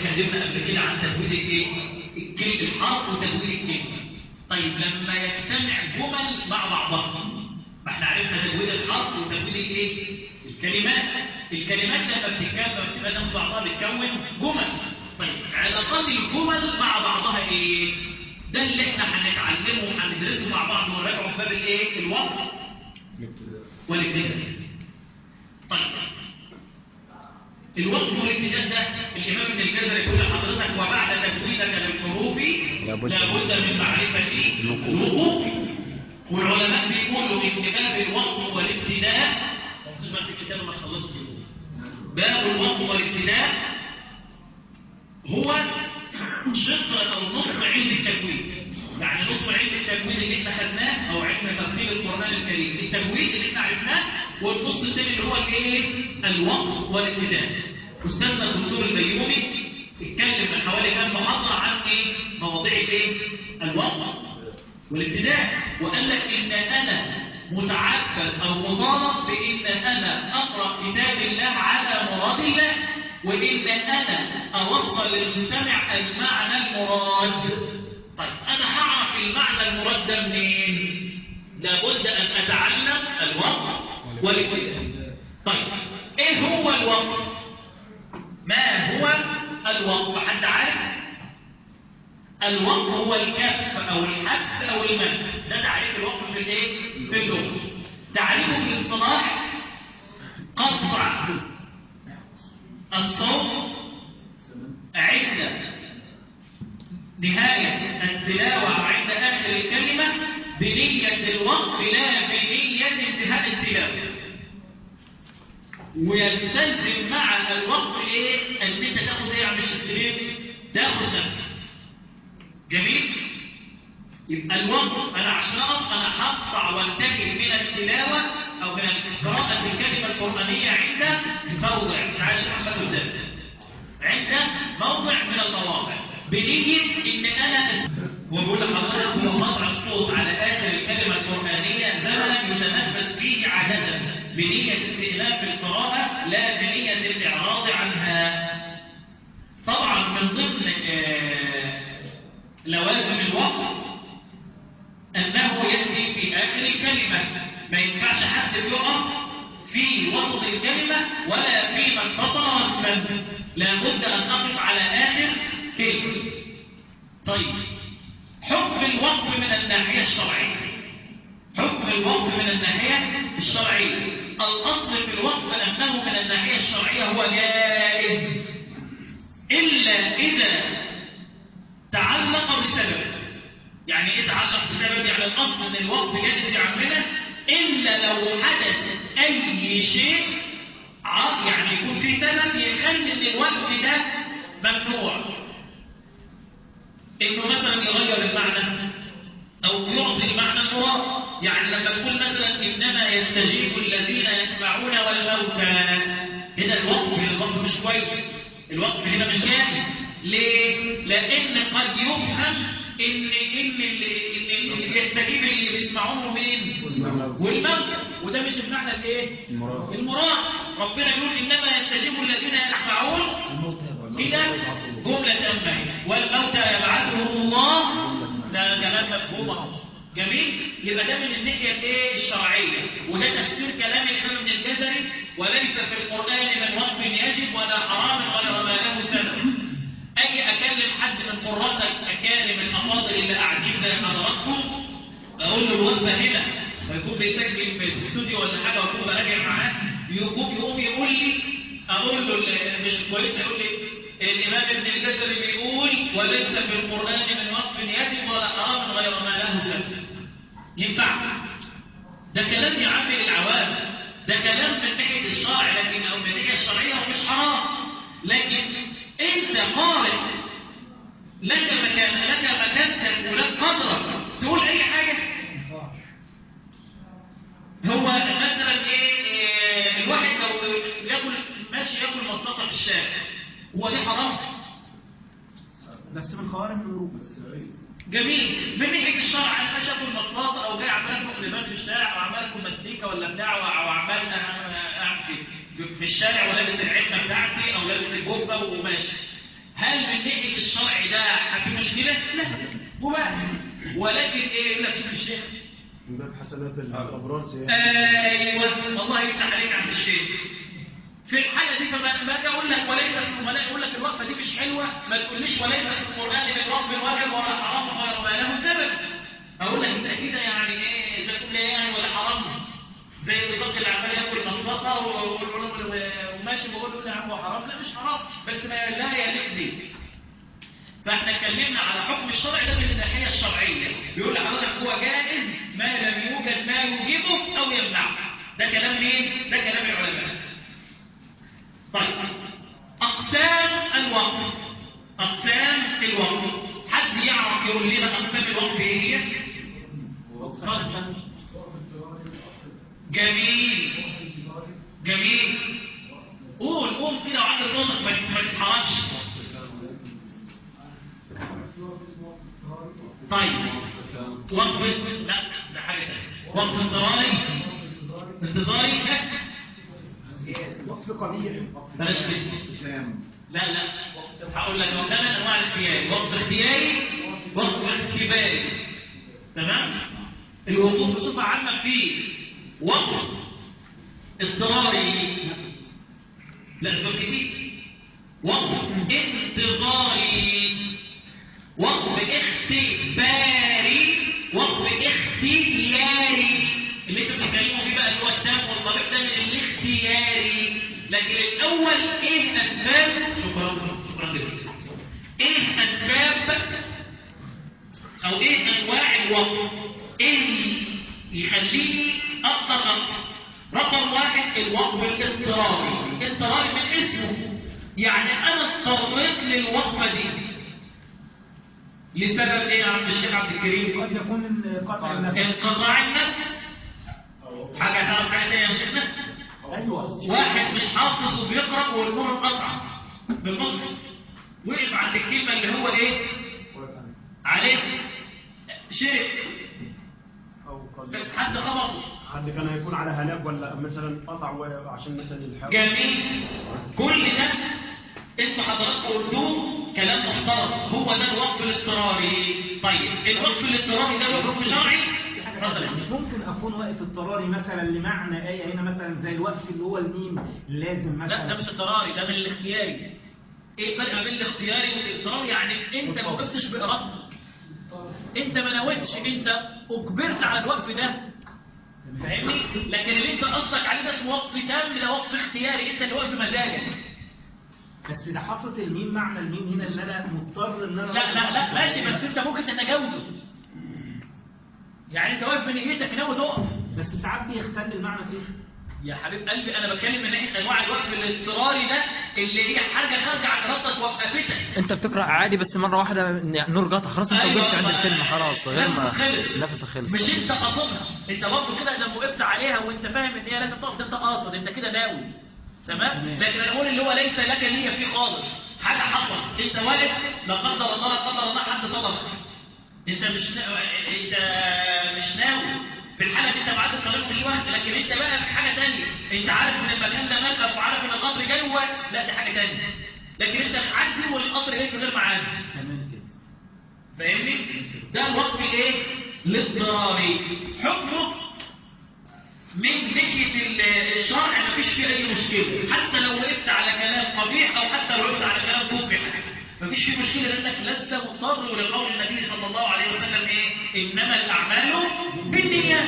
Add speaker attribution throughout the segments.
Speaker 1: اتكلمنا قبل كده عن تجويد الايه الكلمه الحرف وتجويد الكلمه طيب لما يجتمع جمل مع بعضها ما احنا عرفنا تجويد الحرف وتجويد الايه الكلمات الكلمات لما بتتكلم بتبقى مع بعضها بتكون جمل طيب علاقات الجمل مع بعضها ايه ده اللي احنا هنتعلمه وهندرسه مع بعض ونراجعه في باب الايه الوقت والابتداء طيب الوقت والابتداء ده الامام ابن الجزر يقول لحضرتك وبعد تجويدك للحروف
Speaker 2: لابد
Speaker 1: لابد من معرفه الوقوف والعلماء بيقولوا ان باب الوقت والابتداء خصوصا في الكتاب ما خلصت باب الوقت والابتداء هو شطر او نصف علم التجويد يعني نصف علم التجويد اللي احنا خدناه او علم ترتيب القران الكريم التجويد اللي احنا عرفناه والنص الثاني اللي هو الايه الوقت والابتداء استاذنا الدكتور البيومي اتكلم من حوالي كام محاضره عن ايه مواضيع الايه الوقت والابتداء وقال لك ان انا متعبد او مطالب بان انا اقرا كتاب الله على مراد الله وان انا اوصل للمستمع المعنى المراد طيب انا هعرف المعنى المراد ده منين لابد ان اتعلم الوقت والابتداء طيب ايه هو الوقت ما هو الوقت حد عارف الوقت هو الكف او الحبس او المد ده تعريف الوقت في الايه في اللغه تعريفه في الاصطلاح قطع الصوت عند نهاية التلاوة أو عند آخر الكلمة بنية الوقت لا بنية انتهاء التلاوة ويستلزم مع الوقت ايه ان انت تاخد ايه يا عم الشريف تاخد نفس جميل يبقى الوقت انا عشان اقف انا هقطع وانتهي من التلاوه او من قراءه الكلمه القرانيه عند موضع عاش احمد قدام عند موضع من المواضع بنيه ان انا هو بيقول لحضرتك هو قطع الصوت على اخر الكلمه القرانيه زمنا يتنفس فيه عاده بنيه استئناف القراءه لا بنيه الاعراض عنها طبعا من ضمن آه لوازم الوقت أنه يأتي في آخر الكلمة ما ينفعش حد يقف في وسط الكلمة ولا في ما اتصل والمد لابد أن أقف على آخر كلمة طيب حكم الوقف من الناحية الشرعية حكم الوقف من الناحية الشرعية الأصل في الوقف أنه من الناحية الشرعية هو جائز إلا إذا تعلق بسبب يعني ايه تعلق بسبب يعني الاصل ان الوقت جائز يا عمنا الا لو حدث اي شيء يعني يكون في سبب يخلي ان الوقت ده ممنوع انه مثلا يغير المعنى او يعطي المعنى المراد يعني لما تقول مثلا انما يستجيب الذين يسمعون والموتى هنا الوقف هنا الوقف مش كويس الوقف هنا مش جائز ليه؟ لأن قد يفهم إن إن اللي اللي يستجيب اللي بيسمعوه مين؟ والموت وده مش المعنى الإيه؟
Speaker 2: المراد.
Speaker 1: المراد ربنا يقول إنما يستجيب الذين يسمعون كده جملة تامة والموتى يبعثهم الله ده كلام مفهوم اهو جميل يبقى ده من الناحية الإيه؟ الشرعية وده تفسير كلام الإمام ابن الجزري وليس في القرآن من وقف يجب ولا حرام ولا ما له سبب اي اكلم حد من قراء الاكارم الافاضل اللي قاعدين زي حضراتكم اقول له الوقفه هنا ويكون بيسجل في الاستوديو ولا حاجه واكون براجع معاه يقوم يقوم يقول لي اقول له اللي مش كويس يقول لي الامام ابن الجزري بيقول وليس في القران من وقف يجب ولا حرام غير ما له سبب ينفع ده كلام يا عم للعوام ده كلام من ناحيه الشرع لكن او من الناحيه الشرعيه هو مش حرام لكن انت قارئ لك مكان لك مكانتك ولك قدرك تقول اي حاجة هو مثلا ايه, إيه الواحد لو ياكل ماشي ياكل مصلطة في الشارع هو دي حرام
Speaker 3: بس من خوارم الوروب
Speaker 1: جميل من ناحيه الشرع انا ماشي اكل مصلطه او جاي عمال اكل لبان في الشارع وعمال اكل مزيكا ولا بتاع او عمال اعمل في في الشارع ولابس العمه بتاعتي او لابس الجبه وماشي هل من ناحيه الشرع ده في مشكله؟ لا مباح ولكن ايه يقول لك شوف الشيخ
Speaker 2: من باب حسنات الابرار سيئات
Speaker 1: ايوه الله يفتح عليك عم الشيخ في الحاله دي فما ما اجي اقول لك وليس الزملاء يقول لك الوقفه دي مش حلوه ما تقوليش وليس في القران من رب الوجب ولا حرام غير ما له سبب اقول لك انت كده يعني ايه ده تقول لي يعني ولا حرام زي بالظبط اللي عمال ياكل منطقه و- و- و- وماشي بقول له يا عم هو حرام لا مش حرام بس ما لا يليق بيه فاحنا اتكلمنا على حكم الشرع ده من الناحيه الشرعيه بيقول لحضرتك هو جائز ما لم يوجد ما يوجبه او يمنعه ده كلام مين ده كلام العلماء طيب اقسام الوقف اقسام الوقف حد يعرف يقول لنا اقسام الوقف ايه هي اتفضل. جميل جميل قول قول كده وعلي صوتك ما ما تتحركش طيب وقف لا ده حاجه ثانيه وقف انتظاري انتظاري ها؟
Speaker 3: وصف قبيح
Speaker 1: بلاش كده لا لا هقول لك هو ثمان انواع الاختياري وقف اختياري وقف اختباري تمام الوقوف بصفه عامه فيه وقف اضطراري لا دول كتير وقف انتظاري وقف اختباري وقف اختياري اللي انتوا بتتكلموا فيه بقى اللي هو التام والطبيعي ده من الاختياري لكن الاول ايه اسباب شكرا شكرا جدا ايه اسباب او ايه انواع الوقف ايه اللي يخليني اقدر اقف رقم واحد الوقف الاضطراري اضطراري من اسمه يعني انا اضطريت للوقفه دي لسبب ايه يا عم الشيخ عبد الكريم
Speaker 3: قد يكون قطع النفس
Speaker 1: انقطاع النفس حاجه تعرف حاجه تانية يا شيخنا
Speaker 3: ايوه
Speaker 1: واحد مش حافظ وبيقرا والنور انقطع بالمصحف وقف عند الكلمه اللي هو ايه عليه شرك
Speaker 2: او قد
Speaker 1: حد خبطه
Speaker 2: حد كان هيكون على هلاك ولا مثلا قطع و- عشان مثلا الحاجه
Speaker 1: جميل كل ده انتوا حضراتكم قلتوه كلام محترم هو ده الوقف الاضطراري طيب الوقف الاضطراري ده له حكم شرعي اتفضل يا
Speaker 3: مش
Speaker 1: حبيبي.
Speaker 3: ممكن اكون واقف اضطراري مثلا لمعنى ايه هنا مثلا زي الوقف اللي هو الميم لازم مثلا
Speaker 1: لا ده مش اضطراري ده من الاختياري ايه الفرق ما بين الاختياري والاضطراري يعني انت ما وقفتش بارادتك انت ما نويتش انت اجبرت على الوقف ده فاهمني لكن اللي انت قصدك عليه ده اسمه وقف تام ده وقف اختياري انت اللي واقف بمزاجك
Speaker 3: بس ده حاطط الميم معنى الميم هنا اللي انا مضطر ان انا
Speaker 1: لا لا لا ماشي بس انت ممكن تتجاوزه يعني انت واقف بنيتك ناوي تقف
Speaker 3: بس ساعات بيختل المعنى فيه
Speaker 1: يا حبيب قلبي انا بتكلم من ناحيه انواع الوقف الاضطراري ده اللي هي حاجه خارجه عن ارادتك وقفتك
Speaker 4: انت بتقرا عادي بس مره واحده نور قطع خلاص انت
Speaker 1: أيوة
Speaker 4: وقفت عند
Speaker 1: والله.
Speaker 4: الكلمه خلاص غير ما
Speaker 1: نفسك خلص.
Speaker 4: نفسك خلص
Speaker 1: مش انت قاصدها انت برضه كده لما وقفت عليها وانت فاهم ان هي لازم تقف انت قاصد انت كده ناوي تمام
Speaker 3: تمام.
Speaker 1: لكن انا اقول اللي هو ليس لك نيه فيه خالص حاجه حصلت انت واقف لا قدر الله لا قدر الله حد طلبك انت مش نا... انت مش ناوي في الحاله دي انت معدي الطريق مش واحد لكن انت بقى في حاجه ثانيه انت عارف ان المكان ده ملقف وعارف ان القطر جاي و... لا دي حاجه ثانيه لكن انت معدي والقطر جاي من غير ميعاد
Speaker 3: تمام كده
Speaker 1: فاهمني ده الوقف الايه الاضطراري حكمه من ناحيه ال- الشرع مفيش فيه اي مشكله حتى لو وقفت على كلام قبيح او حتى لو وقفت على كلام قبح مفيش فيه مشكله لانك لست مضطر ولقول النبي صلى الله عليه وسلم ايه انما الاعمال بالنيات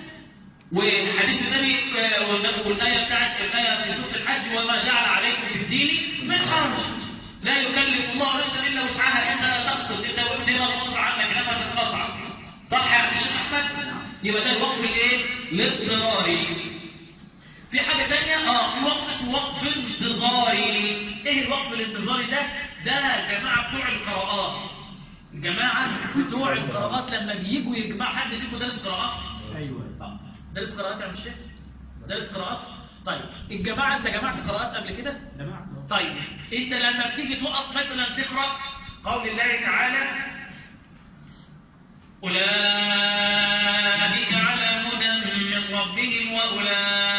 Speaker 1: وحديث النبي آه، والنبي- والايه بتاعت الايه في سوره الحج وما جعل عليكم في الدين من حرج لا يكلف الله نفسا الا وسعها انت لا تقصد انت وقت ما تقطع عنك نفس القطع صح يا شيخ احمد يبقى ده الوقف الايه الاضطراري في حاجه ثانيه اه في وقف اسمه وقف انتظاري ايه الوقف الانتظاري ده ده جماعه بتوع القراءات الجماعه بتوع القراءات لما بييجوا يجمعوا حد فيكم درس قراءات
Speaker 3: ايوه
Speaker 1: آه. درس قراءات يا عم الشيخ درس قراءات طيب الجماعه انت جمعت قراءات قبل كده
Speaker 3: جماعة
Speaker 1: طيب انت لما بتيجي تقف مثلا تقرا قول الله تعالى اولئك على هدى من ربهم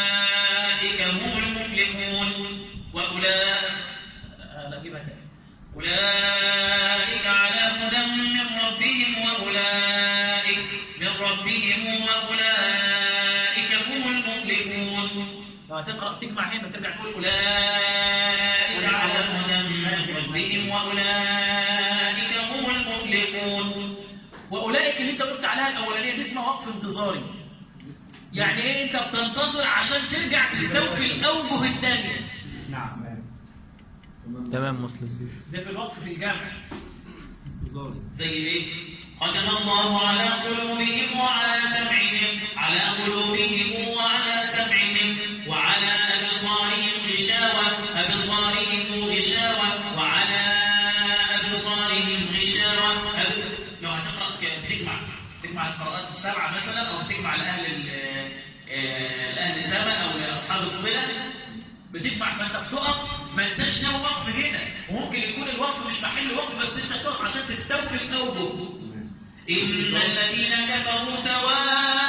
Speaker 1: واولئك هم المفلحون واولئك انا اجيبها تاني أولئك على هدى من ربهم وأولئك من ربهم وأولئك هم المفلحون لو هتقرأ تجمع هنا ترجع تقول أولئك على هدى من ربهم وأولئك هم المفلحون وأولئك اللي أنت قلت عليها الأولانية دي اسمها وقف انتظاري يعني إيه أنت بتنتظر عشان ترجع تستوفي الأوجه الثانية
Speaker 3: نعم
Speaker 4: تمام مسلم
Speaker 1: ده في الوقف في الجامع زي ايه ختم الله على قلوبهم وعلى سمعهم على قلوبهم وعلى سمعهم وعلى أبصارهم غشاوة أبصارهم غشاوة وعلى أبصارهم غشاوة أب- لو هتقرأ ك- تجمع تجمع القراءات السبعة مثلا أو تجمع لأهل ال- آه، لأهل السماء أو لأصحاب الصلة بتجمع فانت بتقف ما انتش ناوي وقف هنا وممكن يكون الوقف مش محل وقف بس انت تقف عشان تستوفي الاوجه ان الذين كفروا سواء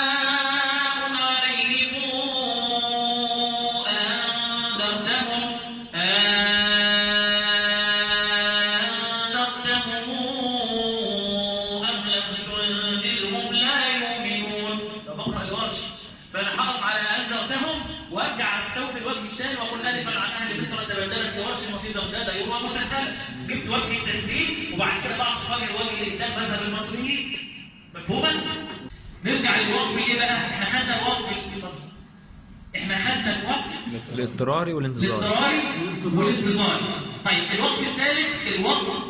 Speaker 1: عليهم انذرتهم انذرتهم ام لم تنذرهم لا يؤمنون ده بقرا الورش فانا حرص على انذرتهم وارجع استوفي الوجه الثاني واقول الفا عن اهل مصر تبدلت لورش مصير ده يبقى مسجل جبت وجه التسجيل وبعد كده بعد فاجر الوجه اللي قدام مذهب المصريين مفهوما نرجع للوقف ايه بقى احنا خدنا الوقف احنا خدنا الوقف
Speaker 4: الاضطراري والانتظاري
Speaker 1: الاضطراري والانتظاري طيب الوقت الثالث الوقت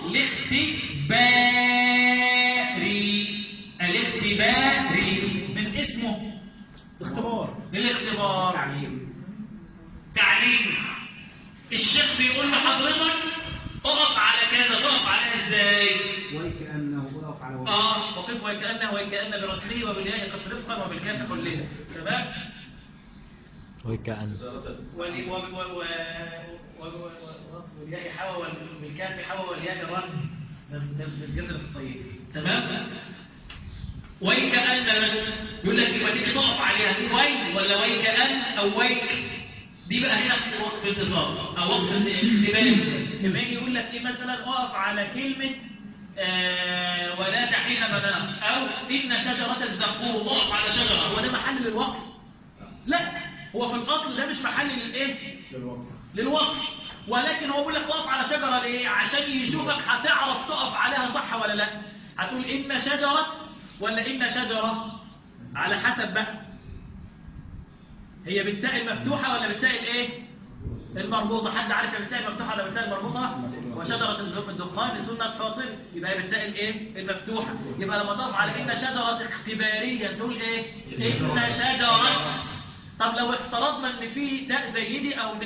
Speaker 1: الاختباري الاختباري من اسمه
Speaker 3: اختبار
Speaker 1: للاختبار
Speaker 3: تعليم
Speaker 1: تعليم الشيخ بيقول لحضرتك اقف على كذا تقف عليها ازاي
Speaker 3: وكأنه وقف على وجهه
Speaker 1: اه وقف وكأنه وكأن برسله وبالياء قد رفقا وبالكاف كلها تمام
Speaker 4: وكأن
Speaker 1: والي- و- و- و- و- و- و- والياء حوى والكاف حوى والياء رن نتجدد في الطيب تمام ويكأن يقول لك يبقى تيجي تقف عليها دي وي ولا ويكأن او ويك دي بقى هنا في وقت انتظار او وقت اختبار لما يجي يقول لك ايه مثلا اقف على كلمه آه ولا تحين منام او ان شجره الزقوم اقف على شجره هو ده محل للوقف لا هو في الاصل ده مش محل للايه للوقف ولكن هو بيقول لك اقف على شجره ليه عشان يشوفك هتعرف تقف عليها صح ولا لا هتقول ان شجره ولا ان شجره على حسب بقى هي بالتاء المفتوحه ولا بالتاء الايه المربوطه حد عارف بالتاء المفتوحه ولا بالتاء المربوطه وشجره الزق- الدخان سنه فاطر يبقى هي بالتاء الايه المفتوحه يبقى لما تقف على ان شجره اختباريه تقول ايه ان شجره طب لو افترضنا ان في تاء زي دي او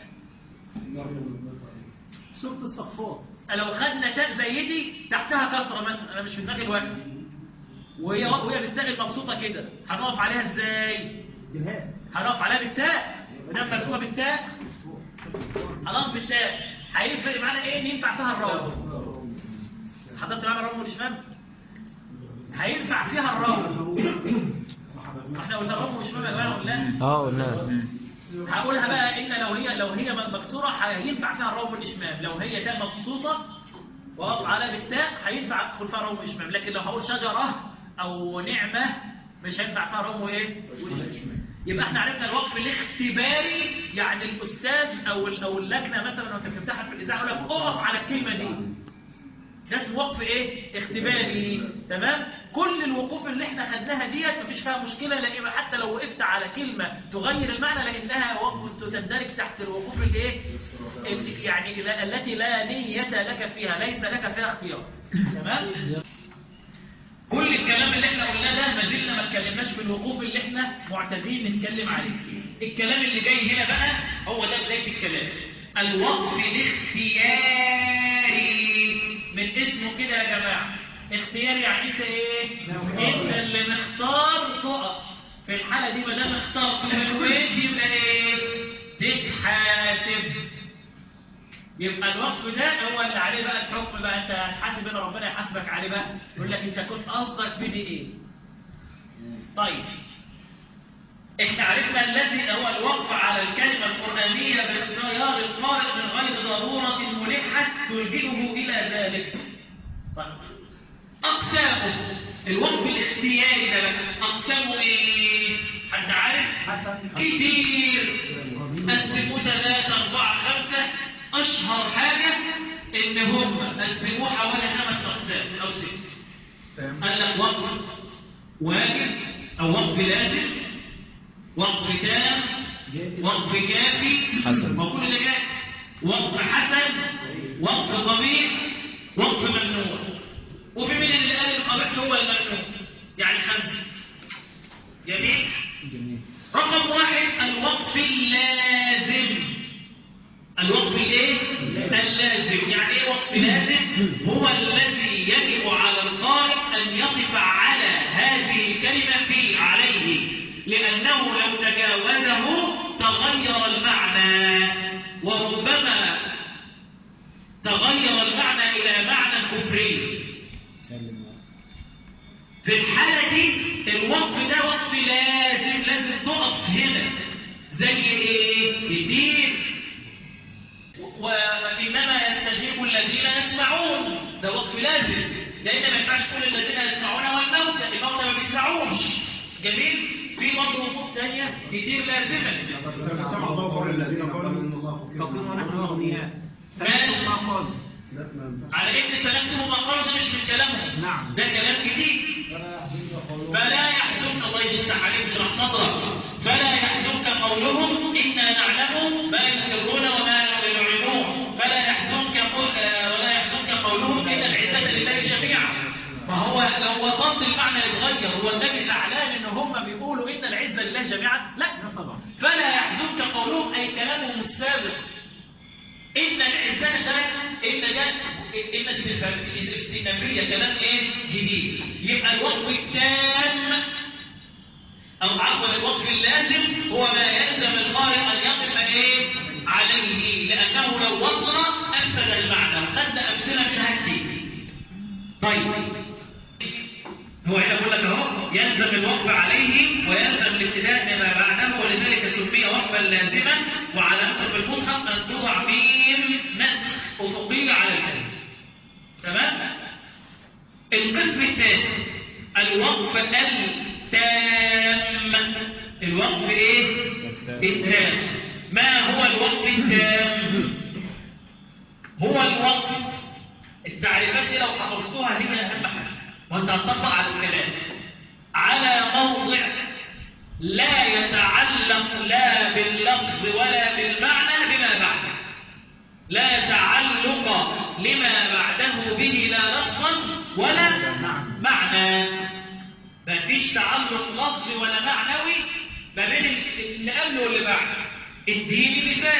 Speaker 3: سورة الصفات
Speaker 1: لو خدنا تاء زي دي تحتها كسره مثلا انا مش في دماغي الوقت وهي وهي بالتاء المبسوطه كده هنقف عليها ازاي
Speaker 3: بالهاء
Speaker 1: هنقف عليها بالتاء ما دام مرسومه بالتاء هنقف بالتاء هيفرق معانا ايه ينفع فيها الراو حضرت معانا الراو والشمال هينفع فيها الراو احنا قلنا الراو والشمال ولا قلنا
Speaker 4: اه قلنا
Speaker 1: هقولها بقى ان لو هي لو هي مكسوره هينفع فيها الروم والاشمام لو هي تاء مبسوطه واقف على بالتاء هينفع ادخل فيها روم واشمام لكن لو هقول شجره او نعمه مش هينفع فيها روم وايه وإشمام. يبقى احنا عرفنا الوقف الاختباري يعني الاستاذ او ال- او اللجنه مثلا وانت بتمتحن في الاذاعه يقول لك اقف على الكلمه دي ده اسمه وقف ايه اختباري تمام كل الوقوف اللي احنا خدناها ديت مفيش فيها مشكله لان حتى لو وقفت على كلمه تغير المعنى لانها وقف تندرج تحت الوقوف الايه ال- يعني لا- التي لا نيه لك فيها ليس لك فيها اختيار تمام كل الكلام اللي احنا قلناه ده ما زلنا ما اتكلمناش في الوقوف اللي احنا معتادين نتكلم عليه الكلام اللي جاي هنا بقى هو ده بدايه الكلام الوقف الاختياري من اسمه كده يا جماعه اختياري يعني انت ايه انت اللي مختار تقف في الحاله دي ما دام اخترت وين يبقى ايه تتحاسب يبقى الوقف ده هو اللي عليه بقى الحكم بقى انت هتحاسب ان ربنا يحاسبك عليه بقى يقول لك انت كنت قصدك بدي ايه طيب احنا عرفنا الذي هو الوقف على الكلمة القرآنية باختيار القارئ من غير ضرورة ملحة تلجئه إلى ذلك طيب. أقسامه الوقف الاختياري ده بقى أقسامه إيه؟ حد عارف؟
Speaker 3: حسن
Speaker 1: كتير قسموه ثلاثة أربعة خمسة أشهر حاجة إن هم قسموه حوالي خمس أقسام أو ست
Speaker 3: تمام.
Speaker 1: قال لك وقف واجب أو وقف لازم وقف تام وقف كافي
Speaker 4: حسن.
Speaker 1: وكل اللي جاي وقف حسن وقف قبيح وقف ممنوع وفي من اللي قال القبيح هو الممنوع يعني خمسة جميل
Speaker 3: جميل
Speaker 1: رقم واحد الوقف اللازم الوقف الايه اللازم يعني ايه وقف لازم هو الذي يجب على القارئ ان يقف على هذه الكلمه في عليه لانه لو تجاوزه تغير المعنى وربما تغير المعنى الى معنى كفري في الحالة دي الوقف ده وقف لازم لازم تقف هنا زي ايه؟ كتير و- وإنما يستجيب الذين يسمعون ده وقف لازم لأن ما ينفعش كل الذين يسمعون والموتى الموتى ما بيسمعوش جميل؟ في برضه وقوف ثانية كتير لازمة
Speaker 2: سمع الله قول الذين قالوا
Speaker 3: فقير ونحن أغنياء
Speaker 1: ماشي.
Speaker 3: ما قال
Speaker 1: على إن سلامته ما قالوا ده مش من كلامهم
Speaker 3: نعم.
Speaker 1: ده كلام جديد فلا يحزنك الله يفتح عليك شرح صدرك فلا يحزنك قولهم إنا نعلم ما يسرون وما يعلنون فلا يحزنك قول آه، ولا يحزنك قولهم إن العزة لله جميعا فهو لو وصلت المعنى يتغير هو النبي زعلان ان هم بيقولوا ان العزه لله جميعا لا
Speaker 3: طبعا
Speaker 1: فلا يحزنك قولهم اي كلامهم السابق ان العزه ده ان ده ان استئنافيه كلام ايه جديد يبقى الوقف التام او عفوا الوقف اللازم هو ما يلزم القارئ ان يقف ايه عليه لانه لو وصل افسد المعنى وقد امثله منها كتير طيب هو هنا بيقول لك اهو يلزم الوقف عليه ويلزم الابتداء بما بعده ولذلك سمي وقفا لازما وعلامته في المصحف ان توضع ميم نسخ افقيه على الكلمه تمام القسم الثاني الوقف التام الوقف ايه التام ما هو الوقف التام هو الوقف التعريفات دي لو حفظتوها هي اهم حاجه وانت هتطبق على الكلام على موضع لا يتعلق لا باللفظ ولا بالمعنى بما بعده لا تعلق لما بعده به لا لفظا ولا معنى ما فيش تعلق لفظي ولا معنوي ما بين اللي قبله واللي بعده اديني مثال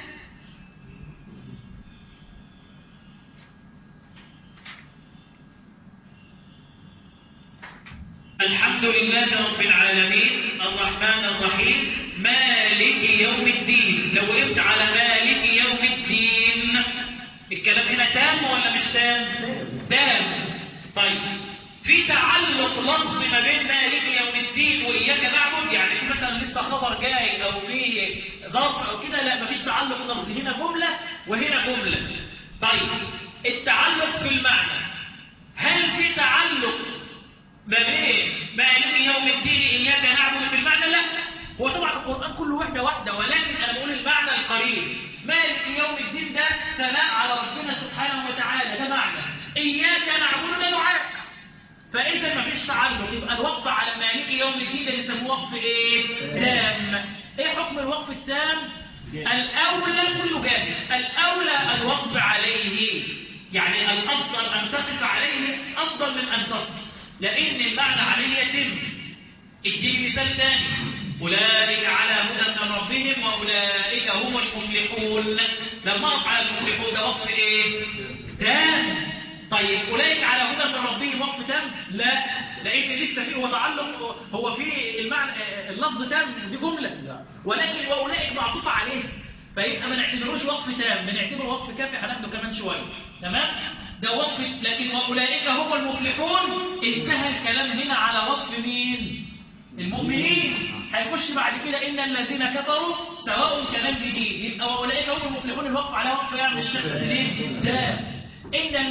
Speaker 1: الحمد لله رب العالمين الرحمن الرحيم مالك يوم الدين لو وقفت على مالك يوم الدين الكلام هنا تام ولا مش تام تام طيب في تعلق لفظ ما بين مالك يوم الدين واياك نعبد يعني في مثلا لسه خبر جاي او في ظرف او كده لا مفيش تعلق لفظي هنا جمله وهنا جمله طيب التعلق في المعنى هل في تعلق ما بين مالك يوم الدين إياك نعبد في المعنى لا هو طبعا القرآن كله وحدة واحدة ولكن أنا بقول المعنى القريب مالك يوم الدين ده ثناء على ربنا سبحانه وتعالى ده معنى إياك نعبد ده دعاء فإذا ما فيش تعلق يبقى الوقف على مالك يوم الدين ده يسموه وقف إيه؟ تام إيه حكم الوقف التام؟ الأولى كله جاهز الأولى الوقف عليه يعني الأفضل أن تقف عليه أفضل من أن تقف لأن المعنى عليه يتم اديني مثال ثاني أولئك على هدى من ربهم وأولئك هم المفلحون لما أقف على المفلحون ده وقف إيه؟ تام طيب أولئك على هدى من ربهم وقف تام؟ لا لأن لسه فيه هو تعلق هو في المعنى اللفظ تام دي جملة ولكن وأولئك معطوف عليه فيبقى ما نعتبروش وقف تام بنعتبره وقف كافي هناخده كمان شوية تمام؟ ده وصف لكن وأولئك هم المفلحون انتهى الكلام هنا على وصف مين المؤمنين هيخش بعد كده إن الذين كفروا سواء كلام جديد يبقى وأولئك هم المفلحون الوقف على وقف يعني الشيخ سليم ده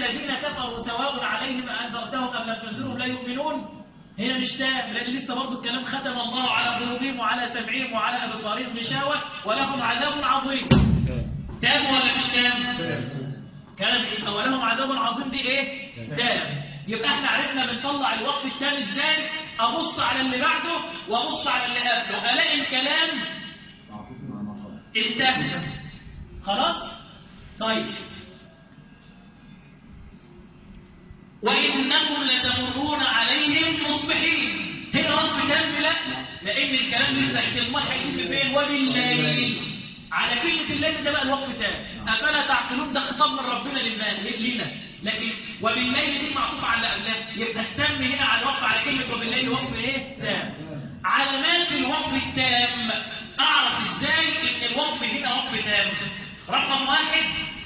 Speaker 1: الذين كفروا سواء عليهم أنذرتهم أم لم تنذرهم لا يؤمنون هنا مش تام لأن لسه برضه الكلام ختم الله على قلوبهم وعلى سمعهم وعلى أبصارهم غشاوة ولهم عذاب عظيم تام ولا مش تام؟ كلام إيه؟ ولهم عذاب عظيم دي إيه؟ تام يبقى احنا عرفنا بنطلع الوقت التام ازاي ابص على اللي بعده وابص على اللي قبله الاقي الكلام انتهى خلاص طيب وإنكم لتمرون عليهم مصبحين هنا وقف تام لا لأن الكلام لسه الكلمة هيجي فين وبالليل على كلمة الليل ده بقى الوقف تام أفلا تعقلون ده خطاب من ربنا للناس لينا لكن وبالليل دي معطوف على قبلها يبقى التام هنا على الوقف على كلمة وبالليل وقف ايه تام علامات الوقف التام أعرف ازاي إن الوقف هنا وقف تام رقم واحد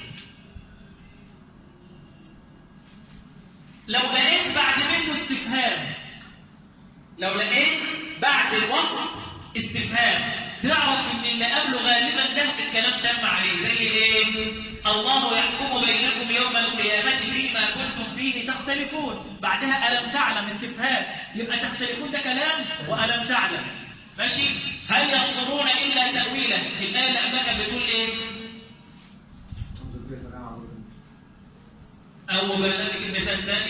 Speaker 1: لو لقيت بعد منه استفهام لو لقيت بعد الوقت استفهام تعرف ان اللي قبله غالبا ده الكلام تم عليه زي ايه الله يحكم بينكم يوم القيامة فيما كنتم فيه تختلفون بعدها ألم تعلم استفهام يبقى تختلفون ده كلام وألم تعلم ماشي هل ينظرون إلا تأويله الآية اللي قبلها بتقول ايه أو بلغك المثال الثاني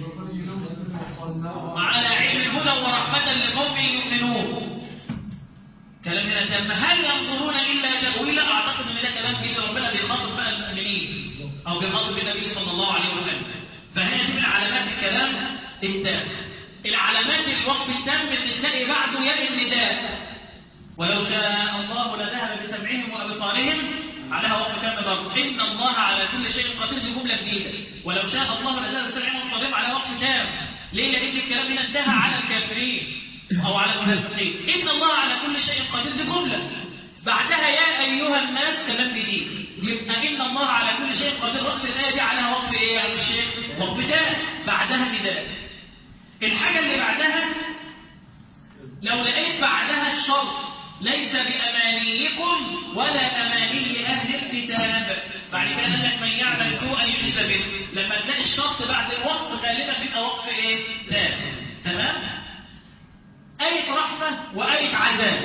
Speaker 1: وعلى علم الهدى ورحمة لقوم يؤمنون كلام هنا تم هل ينظرون إلا تأويلا أعتقد أن ده كلام كده ربنا بيخاطب بقى المؤمنين أو بيخاطب النبي صلى الله عليه وسلم فهنا دي من علامات الكلام التام العلامات الوقف التام اللي تلاقي بعده يا النداء ولو شاء الله لذهب بسمعهم وأبصارهم عليها وقف تام برضه إن الله على كل شيء قدير دي جملة جديدة ولو شاء الله لذهب بسمعهم وأبصارهم على وقف تام ليه لأن الكلام هنا انتهى على الكافرين أو على المنافقين إن الله على كل شيء قدير دي جملة بعدها يا أيها الناس كلام جديد يبقى إن الله على كل شيء قدير وقف الآية دي عليها وقف إيه يا الشيخ وقف تام بعدها نداء الحاجة اللي بعدها لو لقيت بعدها الشرط ليس بأمانيكم ولا أماني أهل الكتاب بعد كده قال لك من يعمل سوءا يجزى به لما تلاقي الشرط بعد الوقف غالبا بيبقى وقف ايه؟ تام تمام؟ آية رحمة وآية عذاب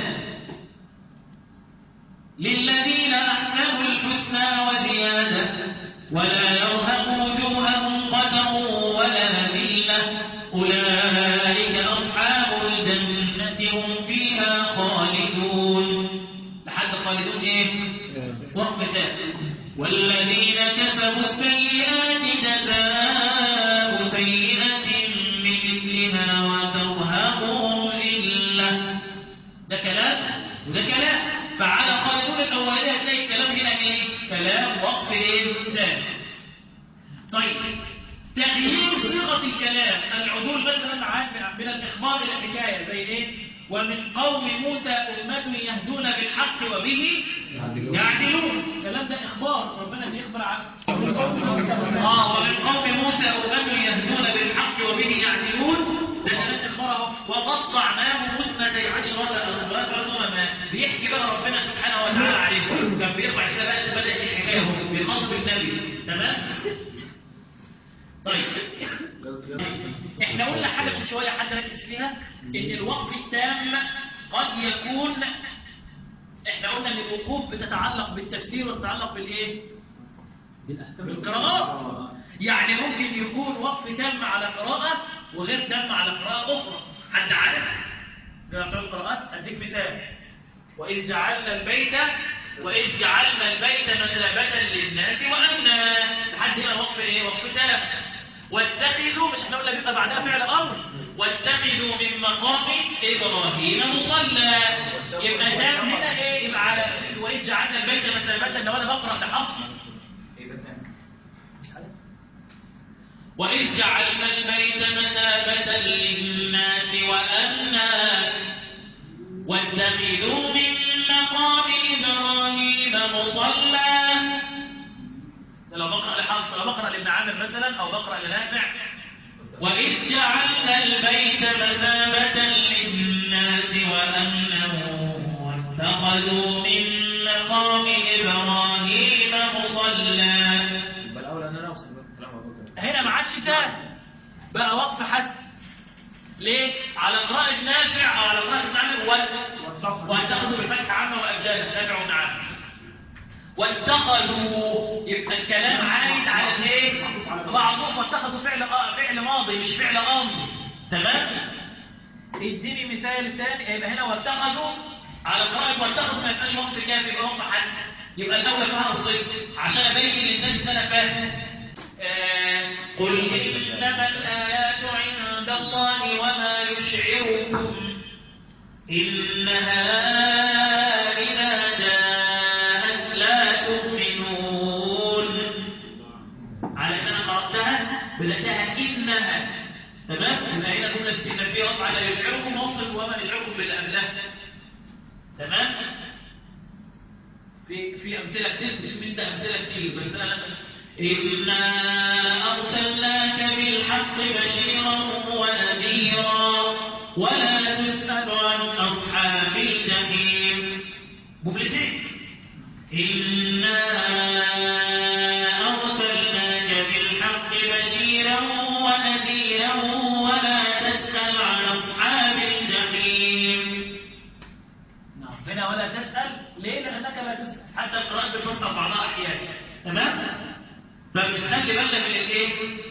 Speaker 1: للذين أحسنوا الحسنى وزيادة ولا يرهق وجوههم قدر ولا ذلة أولئك أصحاب الجنة هم فيها خالدون لحد خالدون إيه؟ وقف تام والذين كسبوا السيئات جزاء سيئة بمثلها وترهقهم ذلة ده كلام وده كلام فعلى خالدون الأولين هتلاقي الكلام هنا ايه؟ كلام وقف ايه؟ تام طيب تغيير صيغة الكلام العدول مثلا عن من الإخبار إلى الحكاية زي ايه؟ ومن قوم موسى أمة يهدون بالحق وبه يعدلون الكلام ده إخبار ربنا بيخبر عن آه ومن قوم موسى أمة يهدون بالحق وبه يعدلون ده كلام إخبار أهو وقطعناه اثنتي عشرة أخبار برضه ما بيحكي بقى ربنا سبحانه وتعالى عليهم كان بيخبر كده بقى بدأت الحكاية اهو بيخاطب النبي تمام؟ طيب احنا قلنا حاجة من شوية حد ركز فيها ان الوقف التام قد يكون احنا قلنا ان الوقوف بتتعلق بالتفسير وتتعلق بالايه بالقراءات يعني ممكن يكون وقف تام على قراءة وغير تام على قراءة أخرى حد عارف ده بتوع القراءات أديك مثال وإذ جعلنا البيت وإذ جعلنا البيت مثابة للناس وأمنا لحد هنا وقف إيه وقف تام واتخذوا مش احنا قلنا بيبقى بعدها فعل امر واتخذوا من مقام ابراهيم مصلى يبقى تام هنا ايه يبقى على واذ جعلنا البيت مثابه لو انا بقرا لحفص وإذ جعلنا البيت مثابة للناس وأمنا واتخذوا من مقام إبراهيم مصلى ده لو بقرأ لحفص لو بقرأ لابن عامر مثلا أو بقرأ لنافع وإذ جعلنا البيت مثابة للناس وأمنا واتخذوا من مقام إبراهيم مصلى
Speaker 3: يبقى الاول ان انا
Speaker 1: هنا ما عادش تام بقى وقف حد ليه؟ على قراءة نافع أو على قراءة نافع واتخذوا بفتح عامة وأبجالا نافع ونعم واتخذوا يبقى الكلام عايد على الايه؟ بعضهم واتخذوا فعل آه فعل ماضي مش فعل امر تمام؟ اديني مثال ثاني يبقى هنا واتخذوا على قراءة واتخذوا ما يبقاش وقت كافي يبقى وقت حد يبقى الأولى فيها الصفر عشان أبين للناس إن أنا فاهم آه، قل إنما الآيات عند الله وما يشعركم إنها إذا جاءت لا تؤمنون على ان انا قراتها بلقيتها انها تمام يبقى هنا جمله استئنافيه رفع على يشعركم وصف وما يشعركم باللي قبلها تمام في في امثله كتير من ده امثله كتير بس انا إنا أرسلناك بالحق بشيرا ونذيرا ولا تسأل عن أصحاب الجحيم جملتين إنا أرسلناك بالحق بشيرا ونذيرا ولا تسأل عن أصحاب الجحيم نعم هنا ولا تسأل ليه؟ لأنك لا تسأل حتى القراءة بتفسر بعضها أحيانا تمام؟ فبنخلي بالنا من الايه؟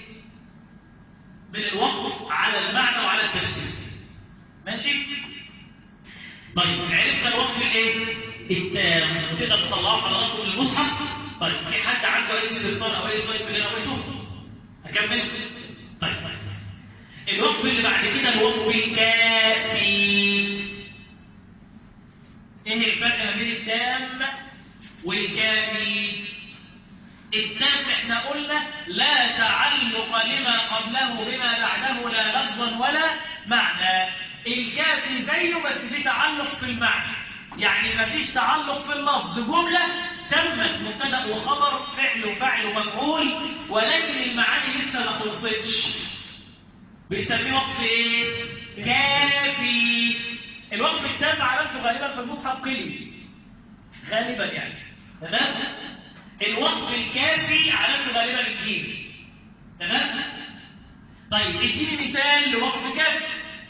Speaker 1: من الوقف على المعنى وعلى التفسير ماشي؟ طيب عرفنا الوقف الايه؟ التام وتقدر تطلعه حضراتكم من المصحف طيب في حد عنده اي استفسار او اي سؤال في اللي انا قلته؟ اكمل؟ طيب الوقف اللي بعد كده الوقف الكافي ايه الفرق ما بين التام والكافي؟ التام احنا قلنا لا تعلق لما قبله بما بعده لا لفظا ولا معنى الكافي زيه بس في تعلق في المعنى يعني ما فيش تعلق في اللفظ جملة تمت مبتدا وخبر فعل وفاعل ومفعول ولكن المعاني لسه ما خلصتش بنسميه وقف ايه؟ كافي الوقف التام علامته غالبا في المصحف قلي غالبا يعني تمام؟ الوقف الكافي علامته غالبا الجيم تمام طيب اديني مثال لوقف كافي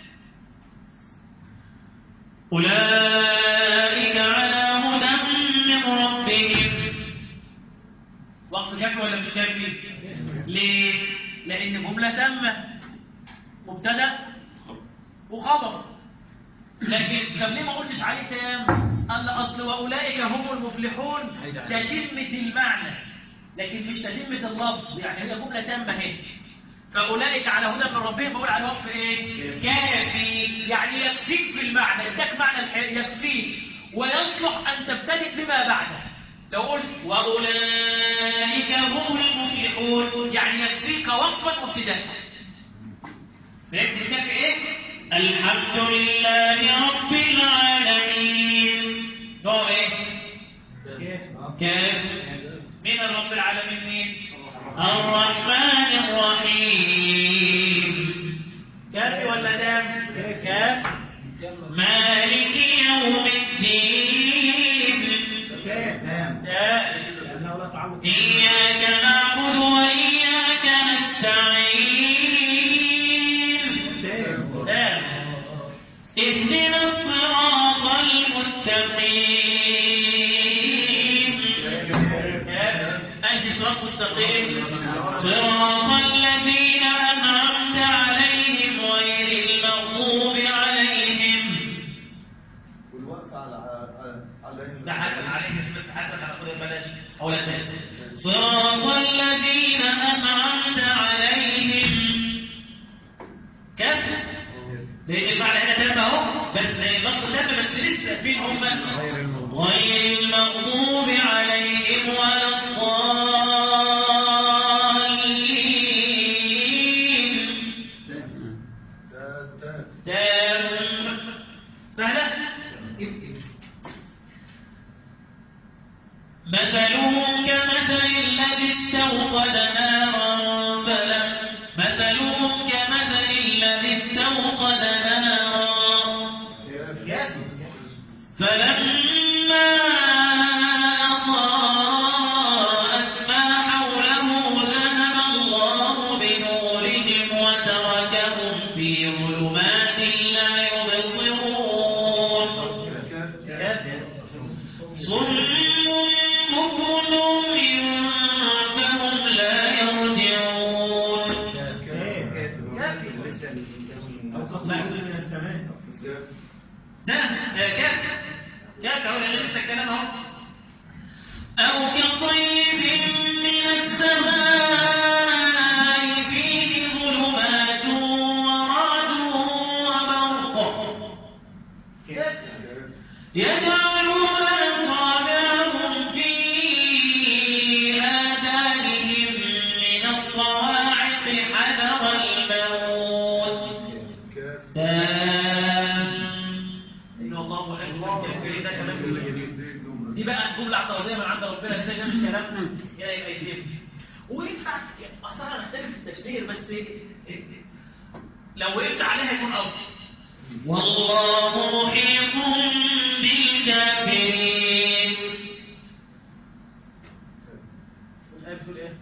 Speaker 1: اولئك على هدى من ربهم وقف كافي ولا مش كافي ليه لان جمله تامه مبتدا وخبر لكن طب ليه ما قلتش عليه تام قال اصل واولئك هم المفلحون تتمه المعنى لكن مش تتمه اللفظ يعني هي جمله تامه اهي فاولئك على هدى من ربهم بقول على الوقف ايه كافي يعني يكفيك في المعنى اداك معنى الحياة يكفيك ويصلح ان تبتدئ بما بعده لو قلت واولئك هم المفلحون يعني يكفيك وقفا وابتداء فهمت الكافي ايه الحمد لله رب العالمين نوع ايه كاف مين رب العالمين مين الرحمن الرحيم كاف ولا دام كاف مالك يوم الدين
Speaker 3: تمام
Speaker 1: دام
Speaker 3: لأنه لا تعلق
Speaker 1: إياك نعبد وإياك نستعين
Speaker 3: تمام
Speaker 1: دام اهدنا الصراط المستقيم أهدي صراط مستقيم صراط الذين أنعمت عليهم غير المغضوب عليهم
Speaker 5: والوقت على على
Speaker 1: ده حسن عليهم بس حسن هناخدها بلاش أولا تاني صراط الذين أنعمت عليهم كسر لأن المعنى هنا تام أهو بس النص تام بس لسه فين هم غير المغضوب عليهم ولا الضالين ده آه، كاف كاف اهو لان لسه الكلام اهو أو كصيب من السماء فيه ظلمات ورعد وبرق يجعلون أصابعهم في آذانهم من الصواعق حذر الموت إن الله أكبر الكافرين ده كلام جميل دي بقى جملة اعتراضية من عند ربنا ازاي ده مش كلامنا يا يبقى يفهم وينفع اصلا نختلف في التفسير بس لو وقفت عليها يكون افضل والله محيط بالكافرين الآية بتقول ايه؟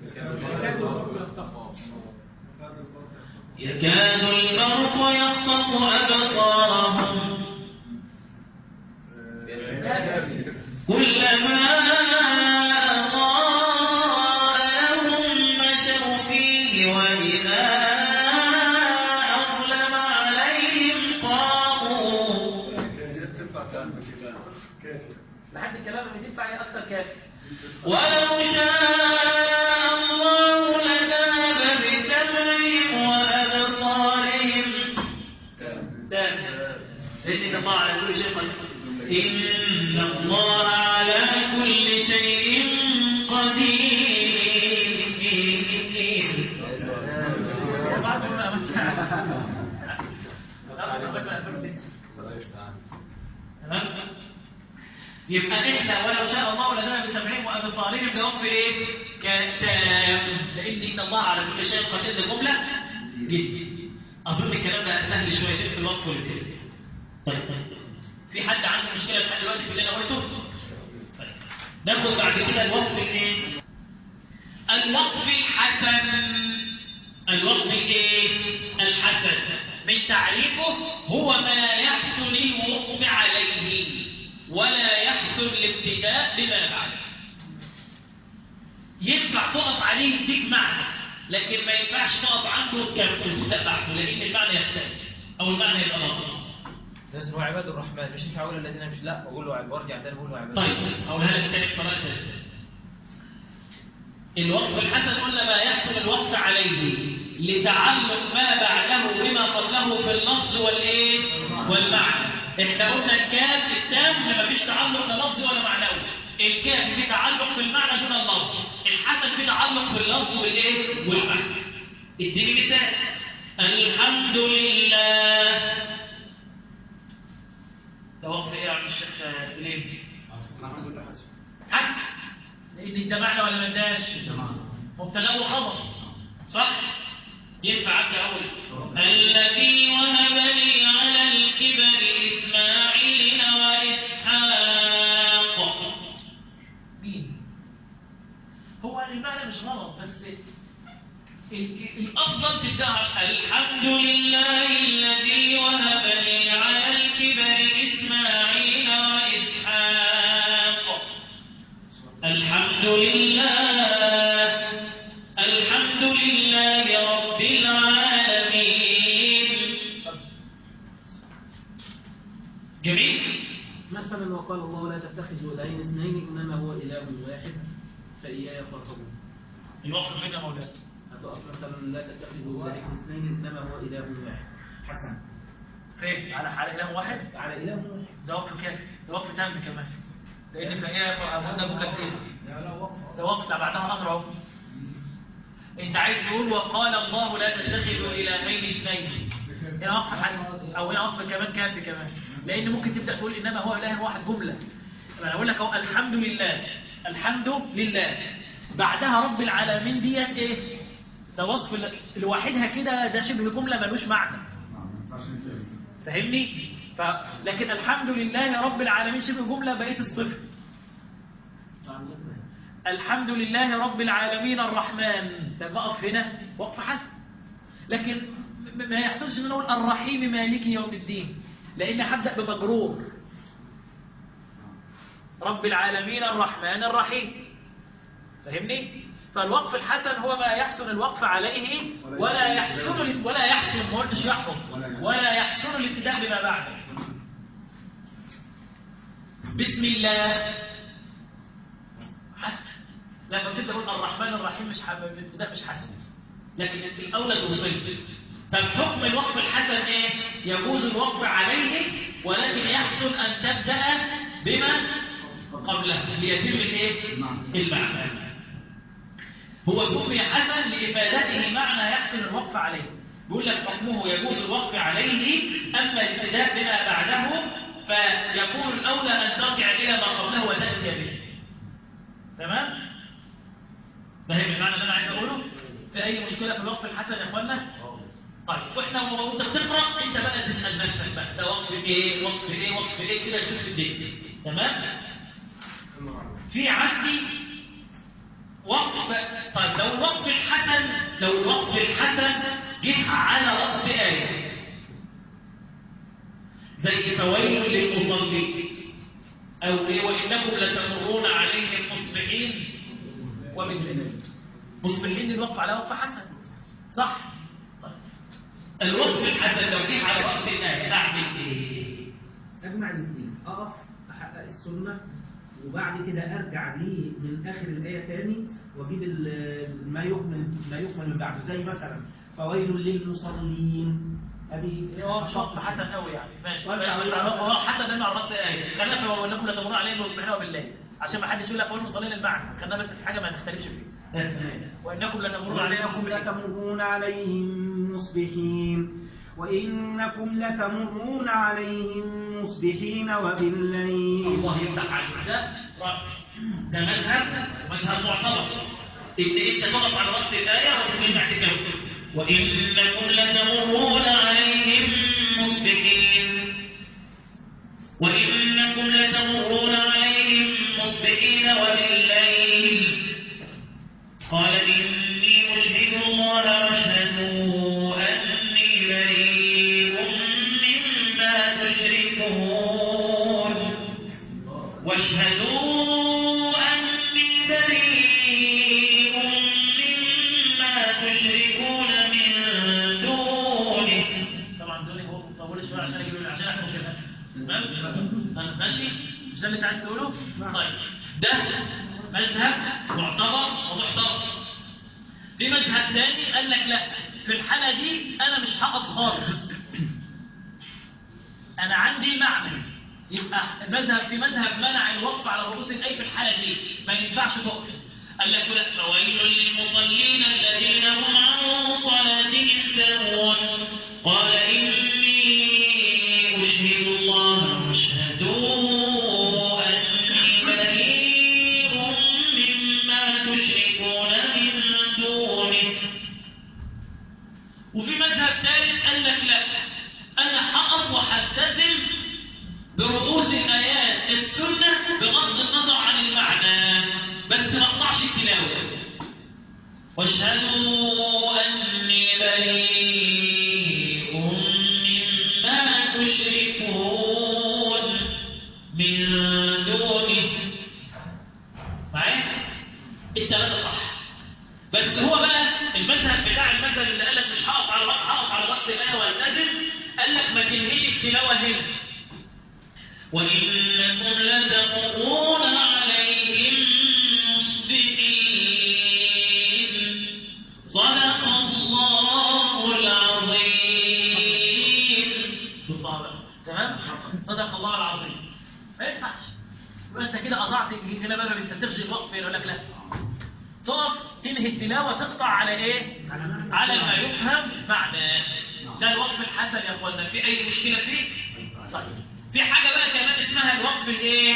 Speaker 1: يكاد البرق يخطف أبصارهم كلما أضاء لهم مشوا فيه وإذا أظلم عليهم قاموا لحد الكلام اللي تنفع ايه اكتر كافي ولو شاء الله لذهب بسمعهم وابصارهم إن الله على كل شيء قدير إن الله على كل شيء قدير تمام؟ يبقى احنا ولو شاء الله لنا بسمعهم وابصارهم بوقف ايه؟ كتام لان ان الله على كل شيء قدير دي جمله جدا اظن الكلام ده سهل شويتين في الوقت والابتداء طيب في حد عنده مشكله لحد دلوقتي في اللي انا قلته؟ طيب ناخد بعد كده الوقف الايه؟ الوقف الحسن الوقف الايه؟ الحسن من تعريفه هو ما يحسن الوقف عليه ولا يحسن الابتداء بما بعده ينفع تقف عليه يديك معنى لكن ما ينفعش تقف عنده كابتداء بعده لان المعنى يختلف او المعنى يبقى ناقص
Speaker 6: ناس هو عباد الرحمن مش ينفع اقول الذين مش لا اقول له عباد وارجع تاني اقول له عباد
Speaker 1: طيب اقولها لك تاني بطريقه ثانيه الوقف الحسن قلنا ما يحسن الوقف عليه لتعلق ما بعده بما قبله في اللفظ والايه والمعنى احنا قلنا الكاف التام ما فيش تعلق لا لفظي ولا معنوي الكاف في تعلق في المعنى دون اللفظ الحسن في تعلق في اللفظ والايه والمعنى اديني مثال الحمد لله ده وقف ايه يا عم الشيخ فليم حسن لان ده معنى ولا ما اداش مبتدا وخبر صح ينفع ابدا اقول الذي وهب لي على الكبر اسماعيل واسحاق مين هو المعنى مش غلط بس ال- الافضل تبداها الحمد لله الذي وهب لي على الكبر اسماعيل واسحاق الحمد لله الحمد لله رب العالمين جميل
Speaker 3: مثلا وقال الله لا تتخذوا العين اثنين انما هو اله واحد فاياي فارهبون
Speaker 1: الوقت فين يا مولانا
Speaker 3: هتقف مثلا لا تتخذوا العين اثنين انما هو اله واحد حسن
Speaker 1: فين على على اله واحد
Speaker 3: على اله واحد
Speaker 1: ده وقت كافي ده وقت تام كمان لان فايه فرعون ده بقول لك ايه ده وقت بعدها امر اهو انت عايز تقول وقال الله لا تتخذوا الهين اثنين هنا وقف حد او هنا وقف كمان كافي كمان لان ممكن تبدا تقول انما هو اله واحد جمله انا اقول لك اهو الحمد لله الحمد لله بعدها رب العالمين ديت ايه ده وصف ال- لوحدها كده ده شبه جمله ملوش معنى فاهمني ف... لكن الحمد لله رب العالمين شبه جمله بقيه الصفر الحمد لله رب العالمين الرحمن ده بقف هنا وقف حسن لكن م- ما يحصلش ان أنا اقول الرحيم مالك يوم الدين لان هبدا بمجرور رب العالمين الرحمن الرحيم فاهمني فالوقف الحسن هو ما يحسن الوقف عليه ولا يحسن ولا يحسن ما قلتش يحكم ولا يحسن الابتداء بما بعده بسم الله حسن لما كنت تقول الرحمن الرحيم مش حابب الابتداء مش حسن لكن الاولى توصل طب حكم الوقف الحسن ايه يجوز الوقف عليه ولكن يحسن ان تبدا بما قبله ليتم الايه المعنى هو سمي حسن لافادته معنى يحسن الوقف عليه بيقول لك حكمه يجوز الوقف عليه اما الابتداء بما بعده فيكون الاولى ان ترجع الى ما قبله وتاتي به تمام فاهم المعنى اللي انا عايز اقوله في اي مشكله في الوقف الحسن يا اخوانا طيب واحنا وانت بتقرا انت بقى تسال نفسك بقى ده وقف ايه وقف ايه وقف ايه كده تشوف الدنيا تمام في عندي وقف طيب لو الوقف الحسن لو الوقف الحسن جه على وقف آية زي فويل للمصلين أو إيه وإنكم لتمرون عليهم مصبحين وبالليل مصبحين الوقف على وقف حسن صح طيب. الوقف الحسن لو جه على وقف الآية نعمل إيه
Speaker 3: اجمع الاثنين اقف احقق السنه وبعد كده ارجع ليه من اخر الايه تاني واجيب ال- ما يكمل ما يكمل من بعده زي مثلا فويل للمصلين ادي
Speaker 1: هو مش وقف حسن قوي يعني ماشي
Speaker 3: ولا-
Speaker 1: ماشي
Speaker 3: ولا-
Speaker 1: هو حتى ده مع الرقص ايه خلينا في وانكم لتمرون عليهم مصبحين وبالليل عشان ما حدش يقول لك هو المصلين المعنى خلينا بس في حاجه ما نختلفش فيها وانكم لتمرون عليهم
Speaker 3: وإنكم
Speaker 1: مصبحين
Speaker 3: لتمرون عليهم مصبحين وإنكم لتمرون عليهم مصبحين وبالليل
Speaker 1: الله يفتح عليك ده رأي ده مذهب مذهب معتبر ان انت تقف على وقت الايه وتقول اعتكاف وانكم لتمرون عليهم مصبحين وانكم لتمرون عليهم مصبحين وبالليل قال إني أشهد الله واشهدوا أني بريء مما تشركون واشهدوا أني بريء مما تشركون من دونه طبعا دوني هو طول شوية عشان أجيب عشان أحكم كده تمام؟ ماشي؟ مش ده اللي أنت عايز تقوله؟ طيب ده مذهب معتبر ومحترم في مذهب تاني قال لك لا في الحالة دي أنا مش هقف خالص أنا عندي معنى يبقى المذهب في مذهب منع الوقف على رؤوس الأي في الحالة دي ما ينفعش تقف قال لك لا فويل للمصلين الذين هم عن صلاتهم ساهون قال إني أشهد الله واشهدوا أني بريء مما تشركون من دونه وفي مذهب ثالث قال لك لا أنا هقف وهلتزم برؤوس الآيات السنة بغض النظر عن المعنى بس ما اقطعش التلاوة واشهدوا أني بريء مما تشركون من دونه معايا؟ التلاتة صح بس هو بقى المذهب بتاع المذهب اللي قال لك مش هقف على وقت هقف على وقت الآية والتزم قال لك ما تنهيش التلاوة هنا وإنكم لتمرون عليهم مصبحين صدق الله العظيم تمام صدق الله العظيم ما ينفعش يبقى انت كده قطعت هنا بقى ما بتنتسخش الوقف يقول لك لا تقف تنهي التلاوه تقطع على ايه على ما يفهم معناه ده الوقف الحسن يا اخوانا في اي مشكله فيه طيب في حاجه بقى كمان اسمها الوقف الايه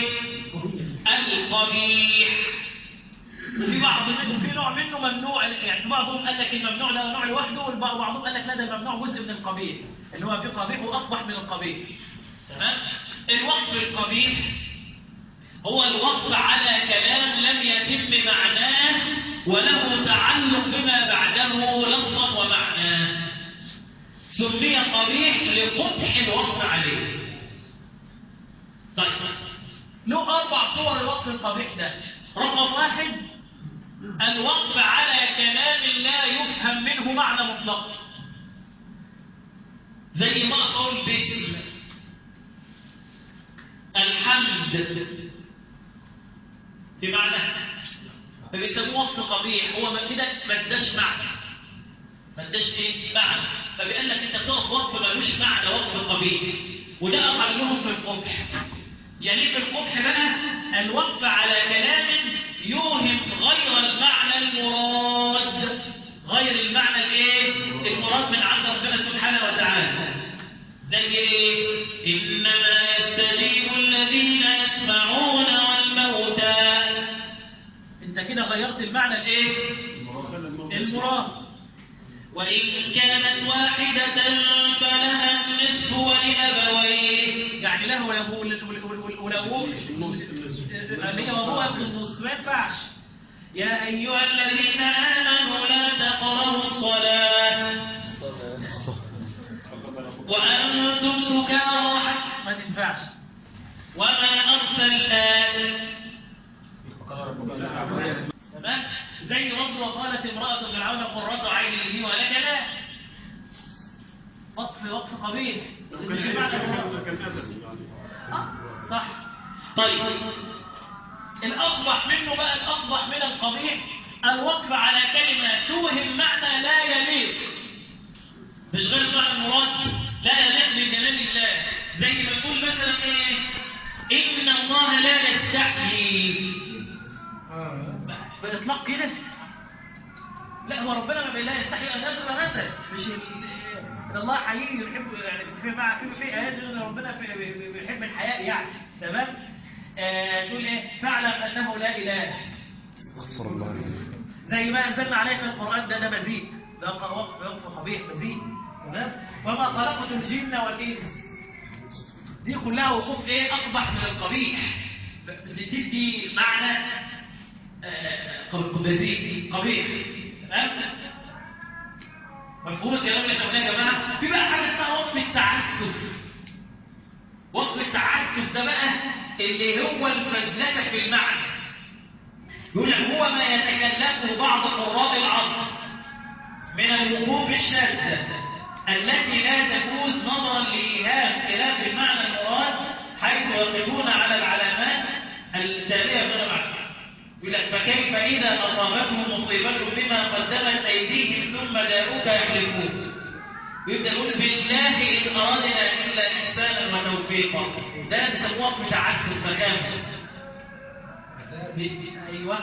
Speaker 1: القبيح وفي بعض منه في نوع منه ممنوع يعني بعضهم قال لك الممنوع ده نوع لوحده وبعضهم قال لك لا ده الممنوع جزء من القبيح اللي هو في قبيح واقبح من القبيح تمام الوقف القبيح هو الوقف على كلام لم يتم معناه وله تعلق بما بعده لفظا ومعناه سمي قبيح لقبح الوقف عليه طيب له أربع صور الوقف القبيح ده رقم واحد الوقف على كلام لا يفهم منه معنى مطلق زي ما قول باسم الحمد الحمد بمعنى فبيسموه وقف قبيح هو ما كده ما اداش معنى ما اداش ايه معنى فبيقول لك انت بتقف وقف ملوش معنى وقف قبيح وده اقلهم في القبح يعني في القبح بقى الوقف على كلام يوهم غير المعنى المراد غير المعنى الايه المراد من عند ربنا سبحانه وتعالى زي ايه انما يستجيب الذين يسمعون والموتى انت كده غيرت المعنى الايه المراد وإن كانت واحدة فلها النصف ولأبويه يعني له وله وله هي وهو في النص ما ينفعش يا أيها الذين آمنوا لا تقربوا الصلاة وأنتم سكارى ما تنفعش وما أرسلناك تمام زي رد وقالت امرأة فرعون قرة عين لي ولك لا وقف وقف قبيح مش معنى المراد.
Speaker 2: كان أزل يعني
Speaker 1: آه، صح طيب الأقبح منه بقى الأقبح من القبيح الوقف على كلمة توهم معنى لا يليق مش غير معنى المراد لا يليق بجلال الله زي ما تقول مثلا ايه إن الله لا يستحيي بإطلاق كده لا هو ربنا ما لا يستحي أن يضرب مثل مش إن الله حقيقي يحب يعني في مع في في آيات إن ربنا في- بي- بي- بيحب الحياء يعني تمام آه تقول إيه فاعلم أنه لا إله
Speaker 7: استغفر الله
Speaker 1: زي ما أنزلنا عليك القرآن ده ده مزيد ده وقف وقف قبيح مزيد تمام وما خلقت الجن والإنس دي كلها وقوف إيه أقبح من القبيح بتدي معنى آه، قبيح قبيح تمام مفهوم الكلام اللي احنا قلناه يا جماعه في بقى حاجه اسمها وقف التعسف وقف التعسف ده بقى اللي هو الفزلكه في المعنى يقول لك هو ما يتكلمه بعض قراء العصر من الوقوف الشاذة التي لا تجوز نظرا لإيهام خلاف المعنى المراد حيث يقفون على العلامات التالية غير معنى يقول لك فكيف إذا أصابتهم مصيبة بما قدمت أيديهم ثم جاءوك يحلفون يبدأ يقول بالله إن أرادنا إلا إحسانا وتوفيقا ده بيسموه وقف تعسف مكانه أيوه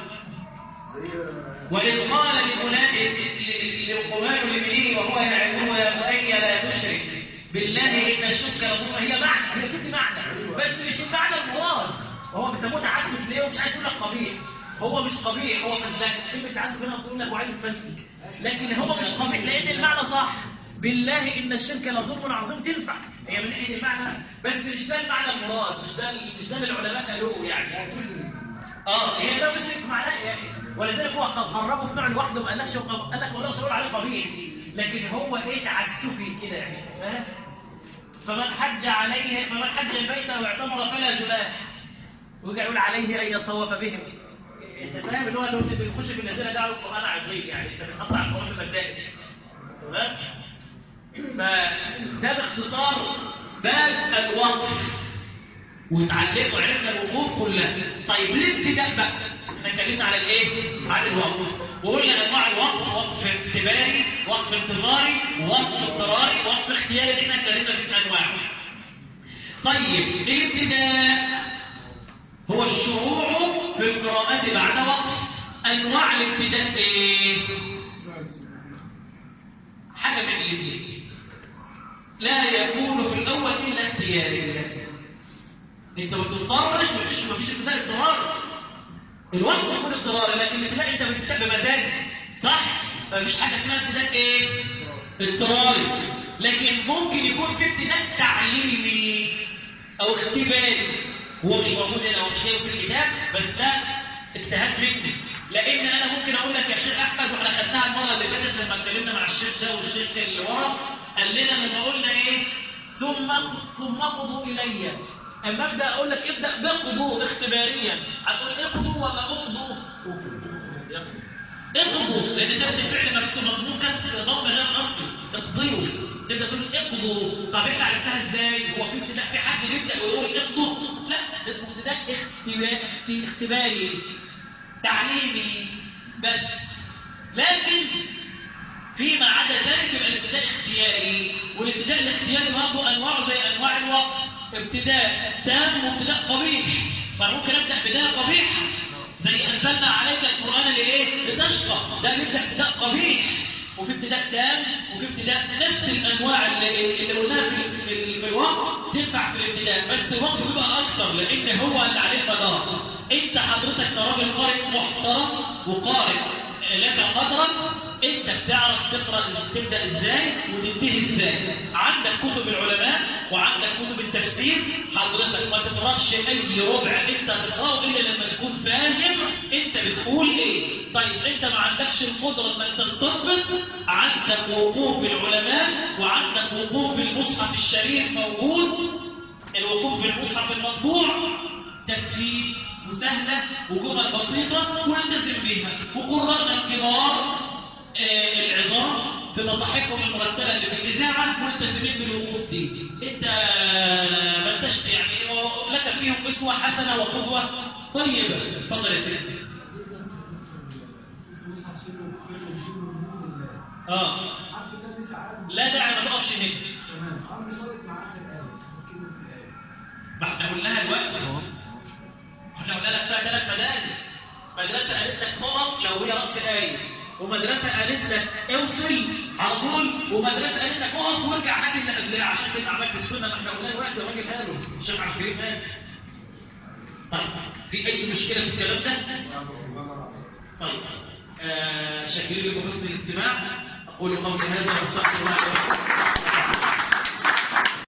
Speaker 1: وإذ قال لقمان لابنه وهو يعلمه يا بني لا تشرك بالله إن الشرك لظلم هي معنى هي كده معنى بس مش المعنى المراد وهو بيسموه تعسف ليه ومش عايز يقول لك قبيح هو مش قبيح هو فزلك كلمة تعسف هنا تقول لك وعايز فزلك لكن هو مش قبيح لأن المعنى صح بالله إن الشرك لظلم عظيم تنفع هي من ناحية المعنى بس مش ده المعنى المراد مش ده مش ده اللي العلماء قالوه يعني اه هي ده مش معناه يعني ولذلك هو قد قربه في نوع لوحده ما قالكش قال لك ولا شغل عليه قبيح لكن هو ايه تعسفي كده يعني فاهم فمن حج عليه فمن حج البيت واعتمر فلا جناح ويرجع يقول عليه ان يطوف بهم انت فاهم اللي هو لو انت بيخش في النزاله ده على القران عظيم يعني انت بتحط على القران في المدارس تمام فده باختصار باب الوقف وتعلموا عرفنا الوقوف كلها طيب الابتداء بقى احنا اتكلمنا على الايه على الوقف وقلنا انواع الوقف وقف اختباري وقف انتظاري وقف اضطراري وقف اختياري اللي احنا اتكلمنا في انواعه طيب الابتداء هو الشروع في القراءات بعد وقف انواع الابتداء ايه حاجه من الاثنين لا يكون في الاول الا اختياري انت ما بتضطرش مفيش مفيش ابتداء اضطرار الوقت يكون اضطراري لكن الابتداء انت بتبدا بمزاج صح مفيش حاجه اسمها ابتداء ايه اضطراري لكن ممكن يكون في ابتداء تعليمي او اختباري هو مش موجود هنا هو مش جاي في الكتاب بس ده اجتهاد مني لان انا ممكن اقول لك يا شيخ احمد واحنا خدناها المره اللي فاتت لما اتكلمنا مع الشيخ ده والشيخ اللي ورا قال لنا لما قلنا ايه ثم ثم اقضوا الي اما ابدا اقول لك ابدا باقضوا اختباريا هتقول اقضوا ولا اقضوا اقضوا لان ده بالفعل مكسور مضمون كسر ضم غير اصلي اقضوا تبدا تقول اقضوا طب احنا عرفتها ازاي هو في ابتداء في حد بيبدا ويقول اقضوا لا ده اسمه ابتداء اختبا- اخت- اختباري تعليمي بس لكن فيما عدا ذلك يبقى الابتداء اختياري والابتداء الاختياري برضه انواعه زي انواع الوقت ابتداء تام وابتداء قبيح فممكن ابدا بدايه قبيحه زي انزلنا عليك القران لايه؟ لتشقى ده بيبدا ابتداء قبيح وفي ابتداء تام وفي ابتداء نفس الانواع اللي, اللي قلناها في, في, في الوقت تنفع في الابتداء بس الوقت بيبقى اكثر لان هو اللي عليه المدار انت حضرتك كراجل قارئ محترم وقارئ لك قدرا انت بتعرف تقرا تبدا ازاي وتنتهي ازاي عندك كتب العلماء وعندك كتب التفسير حضرتك ما تقراش اي ربع انت تقراه الا لما تكون فاهم انت بتقول ايه طيب انت ما عندكش القدره انك تستنبط عندك وقوف العلماء وعندك وقوف في المصحف الشريف موجود الوقوف في المصحف المطبوع تكفي وسهلة وجمل بسيطة والتزم بيها وقررنا الكبار آه، العظام في مصاحفهم المرتبة اللي في الإذاعة ملتزمين بالوقوف دي انت ما انتش يعني لك فيهم أسوة حسنة وقدوة طيبة اتفضل يا سيدي اه لا داعي ما تقفش هنا ما احنا قلناها الوقت احنا قلنا لك فيها ثلاث مدارس مدرسة قالت لك اقف لو هي رأس الآية ومدرسة قالت لك اوصل على طول ومدرسة قالت لك اقف وارجع هات اللي قبلها عشان تبقى عملت السنة ما احنا قلنا الوقت الراجل قاله الشيخ عبد الكريم قال طيب في أي مشكلة في الكلام ده؟ طيب آه شاكرين لكم حسن الاستماع أقول قولي هذا واستغفر الله لي ولكم